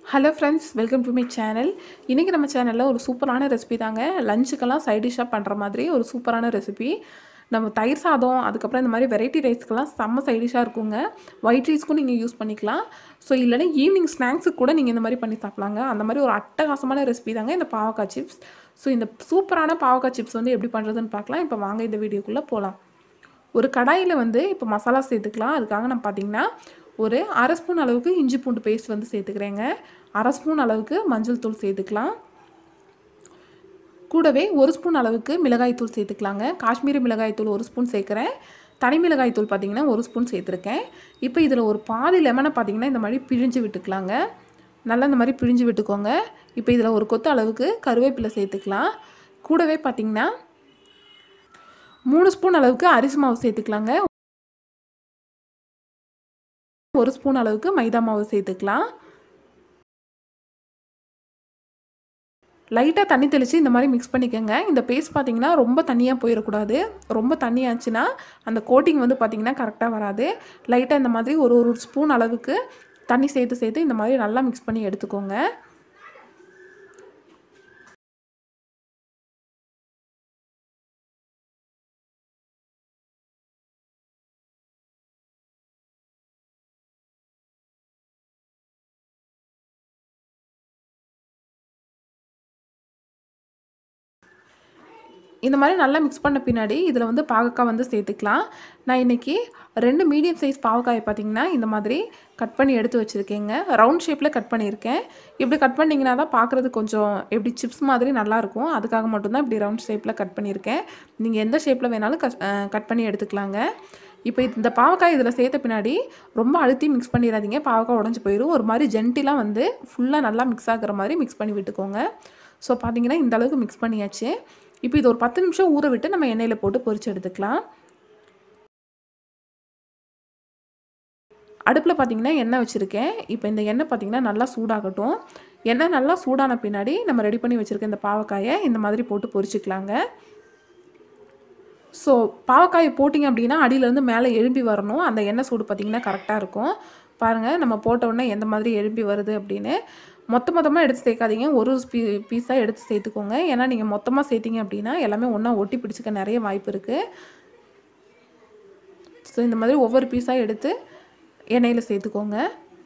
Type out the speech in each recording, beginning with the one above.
hello friends welcome to my channel இன்றைக்கி நம்ம சேனலில் ஒரு சூப்பரான ரெசிபி தாங்க லஞ்சுக்கெல்லாம் சைட் டிஷ்ஷாக பண்ணுற மாதிரி ஒரு சூப்பரான ரெசிபி நம்ம தயிர் சாதம் அதுக்கப்புறம் இந்த மாதிரி வெரைட்டி ரைஸ்க்கெல்லாம் செம்ம சைட் டிஷ்ஷாக இருக்குங்க ஒயிட் ரைஸ்க்கும் நீங்கள் யூஸ் பண்ணிக்கலாம் ஸோ இல்லைன்னா ஈவினிங் ஸ்நாக்ஸுக்கு கூட நீங்கள் இந்த மாதிரி பண்ணி சாப்பிட்லாங்க அந்த மாதிரி ஒரு அட்டகாசமான ரெசிபி தாங்க இந்த பாவக்காய் சிப்ஸ் ஸோ இந்த சூப்பரான பாவக்காய் சிப்ஸ் வந்து எப்படி பண்ணுறதுன்னு பார்க்கலாம் இப்போ வாங்க இந்த வீடியோக்குள்ளே போகலாம் ஒரு கடாயில் வந்து இப்போ மசாலா சேர்த்துக்கலாம் அதுக்காக நான் பார்த்தீங்கன்னா ஒரு அரை ஸ்பூன் அளவுக்கு இஞ்சி பூண்டு பேஸ்ட் வந்து சேர்த்துக்கிறேங்க அரை ஸ்பூன் அளவுக்கு மஞ்சள் தூள் சேர்த்துக்கலாம் கூடவே ஒரு ஸ்பூன் அளவுக்கு மிளகாய் தூள் சேர்த்துக்கலாங்க காஷ்மீரி மிளகாய் தூள் ஒரு ஸ்பூன் சேர்க்குறேன் தனி மிளகாய் தூள் பார்த்திங்கன்னா ஒரு ஸ்பூன் சேர்த்துருக்கேன் இப்போ இதில் ஒரு பாதி லெமனை பார்த்திங்கன்னா இந்த மாதிரி பிழிஞ்சு விட்டுக்கலாங்க நல்லா இந்த மாதிரி பிழிஞ்சு விட்டுக்கோங்க இப்போ இதில் ஒரு கொத்து அளவுக்கு கருவேப்பிலை சேர்த்துக்கலாம் கூடவே பார்த்திங்கன்னா மூணு ஸ்பூன் அளவுக்கு அரிசி மாவு சேர்த்துக்கலாங்க ஒரு ஸ்பூன் அளவுக்கு மைதா மாவு சேர்த்துக்கலாம் லைட்டாக தண்ணி தெளித்து இந்த மாதிரி மிக்ஸ் பண்ணிக்கோங்க இந்த பேஸ்ட் பார்த்தீங்கன்னா ரொம்ப தண்ணியாக போயிடக்கூடாது ரொம்ப தண்ணி ஆச்சுன்னா அந்த கோட்டிங் வந்து பார்த்திங்கன்னா கரெக்டாக வராது லைட்டாக இந்த மாதிரி ஒரு ஒரு ஸ்பூன் அளவுக்கு தண்ணி சேர்த்து சேர்த்து இந்த மாதிரி நல்லா மிக்ஸ் பண்ணி எடுத்துக்கோங்க இந்த மாதிரி நல்லா மிக்ஸ் பண்ண பின்னாடி இதில் வந்து பாவக்காய் வந்து சேர்த்துக்கலாம் நான் இன்றைக்கி ரெண்டு மீடியம் சைஸ் பாவக்காயை பார்த்திங்கன்னா இந்த மாதிரி கட் பண்ணி எடுத்து வச்சுருக்கேங்க ரவுண்ட் ஷேப்பில் கட் பண்ணியிருக்கேன் இப்படி கட் பண்ணிங்கன்னா தான் பார்க்குறது கொஞ்சம் எப்படி சிப்ஸ் மாதிரி நல்லாயிருக்கும் அதுக்காக மட்டும்தான் இப்படி ரவுண்ட் ஷேப்பில் கட் பண்ணியிருக்கேன் நீங்கள் எந்த ஷேப்பில் வேணாலும் கட் கட் பண்ணி எடுத்துக்கலாங்க இப்போ இந்த பாவக்காய் இதில் சேர்த்த பின்னாடி ரொம்ப அழுத்தி மிக்ஸ் பண்ணிடாதீங்க பாவக்காய் உடஞ்சி போயிடும் ஒரு மாதிரி ஜென்டிலாக வந்து ஃபுல்லாக நல்லா மிக்ஸ் ஆகிற மாதிரி மிக்ஸ் பண்ணி விட்டுக்கோங்க ஸோ பார்த்தீங்கன்னா இந்த அளவுக்கு மிக்ஸ் பண்ணியாச்சு இப்போ இது ஒரு பத்து நிமிஷம் ஊற விட்டு நம்ம எண்ணெயில் போட்டு பொரிச்சு எடுத்துக்கலாம் அடுப்பில் பார்த்தீங்கன்னா எண்ணெய் வச்சுருக்கேன் இப்போ இந்த எண்ணெய் பார்த்தீங்கன்னா நல்லா சூடாகட்டும் எண்ணெய் நல்லா சூடான பின்னாடி நம்ம ரெடி பண்ணி வச்சுருக்க இந்த பாவக்காயை இந்த மாதிரி போட்டு பொரிச்சிக்கலாங்க ஸோ பாவக்காயை போட்டிங்க அப்படின்னா அடியிலேருந்து மேலே எழும்பி வரணும் அந்த எண்ணெய் சூடு பார்த்திங்கன்னா கரெக்டாக இருக்கும் பாருங்கள் நம்ம போட்ட உடனே எந்த மாதிரி எழும்பி வருது அப்படின்னு மொத்த மொத்தமாக எடுத்து சேர்க்காதீங்க ஒரு பீ பீஸாக எடுத்து சேர்த்துக்கோங்க ஏன்னா நீங்கள் மொத்தமாக சேர்த்திங்க அப்படின்னா எல்லாமே ஒன்றா ஒட்டி பிடிச்சிக்க நிறைய வாய்ப்பு இருக்குது ஸோ இந்த மாதிரி ஒவ்வொரு பீஸாக எடுத்து எண்ணெயில் சேர்த்துக்கோங்க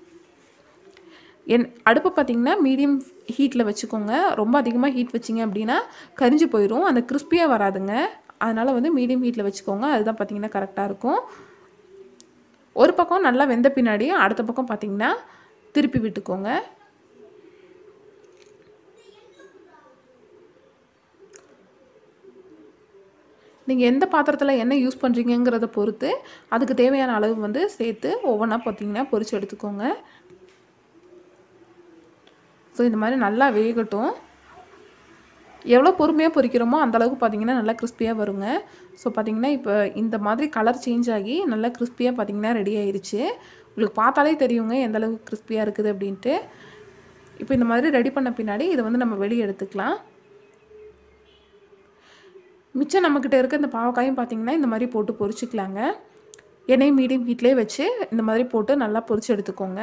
என் அடுப்பை பார்த்திங்கன்னா மீடியம் ஹீட்டில் வச்சுக்கோங்க ரொம்ப அதிகமாக ஹீட் வச்சிங்க அப்படின்னா கரிஞ்சு போயிடும் அந்த கிறிஸ்பியாக வராதுங்க அதனால் வந்து மீடியம் ஹீட்டில் வச்சுக்கோங்க அதுதான் பார்த்திங்கன்னா கரெக்டாக இருக்கும் ஒரு பக்கம் நல்லா வெந்த பின்னாடி அடுத்த பக்கம் பார்த்திங்கன்னா திருப்பி விட்டுக்கோங்க நீங்கள் எந்த பாத்திரத்தில் எண்ணெய் யூஸ் பண்ணுறீங்கிறத பொறுத்து அதுக்கு தேவையான அளவு வந்து சேர்த்து ஒவ்வொன்றா பார்த்திங்கன்னா பொரித்து எடுத்துக்கோங்க ஸோ இந்த மாதிரி நல்லா வேகட்டும் எவ்வளோ பொறுமையாக பொரிக்கிறோமோ அந்தளவுக்கு பார்த்திங்கன்னா நல்லா கிறிஸ்பியாக வருங்க ஸோ பார்த்திங்கன்னா இப்போ இந்த மாதிரி கலர் சேஞ்ச் ஆகி நல்லா கிறிஸ்பியாக பார்த்திங்கன்னா ரெடி ஆயிடுச்சு உங்களுக்கு பார்த்தாலே தெரியுங்க எந்த அளவுக்கு கிறிஸ்பியாக இருக்குது அப்படின்ட்டு இப்போ இந்த மாதிரி ரெடி பண்ண பின்னாடி இதை வந்து நம்ம வெளியே எடுத்துக்கலாம் மிச்சம் நம்மக்கிட்ட இருக்க இந்த பாவக்காயும் பார்த்திங்கன்னா இந்த மாதிரி போட்டு பொரிச்சிக்கலாங்க எண்ணெய் மீடியம் ஹீட்லேயே வச்சு இந்த மாதிரி போட்டு நல்லா பொரிச்சு எடுத்துக்கோங்க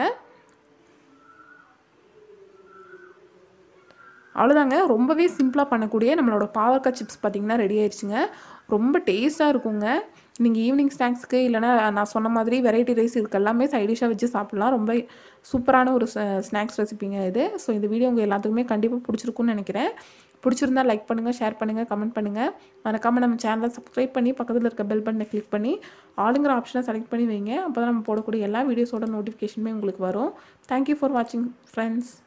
அவ்வளோதாங்க ரொம்பவே சிம்பிளாக பண்ணக்கூடிய நம்மளோட பாவக்காய் சிப்ஸ் பார்த்திங்கன்னா ரெடி ஆயிடுச்சுங்க ரொம்ப டேஸ்ட்டாக இருக்குங்க நீங்கள் ஈவினிங் ஸ்நாக்ஸுக்கு இல்லைனா நான் சொன்ன மாதிரி வெரைட்டி ரைஸ் இதுக்கு எல்லாமே சைடிஷாக வச்சு சாப்பிட்லாம் ரொம்ப சூப்பரான ஒரு ஸ்நாக்ஸ் ரெசிபிங்க இது ஸோ இந்த வீடியோ உங்கள் எல்லாத்துக்குமே கண்டிப்பாக பிடிச்சிருக்குன்னு நினைக்கிறேன் பிடிச்சிருந்தா லைக் பண்ணுங்கள் ஷேர் பண்ணுங்கள் கமெண்ட் பண்ணுங்கள் மறக்காமல் நம்ம சேனலை சப்ஸ்கிரைப் பண்ணி பக்கத்தில் இருக்க பெல் பட்டனை கிளிக் பண்ணி ஆளுங்கிற ஆப்ஷனை செலக்ட் பண்ணி வைங்க அப்போ தான் நம்ம போடக்கூடிய எல்லா வீடியோஸோட நோட்டிஃபிகேஷனுமே உங்களுக்கு வரும் தேங்க்யூ ஃபார் வாட்சிங் ஃப்ரெண்ட்ஸ்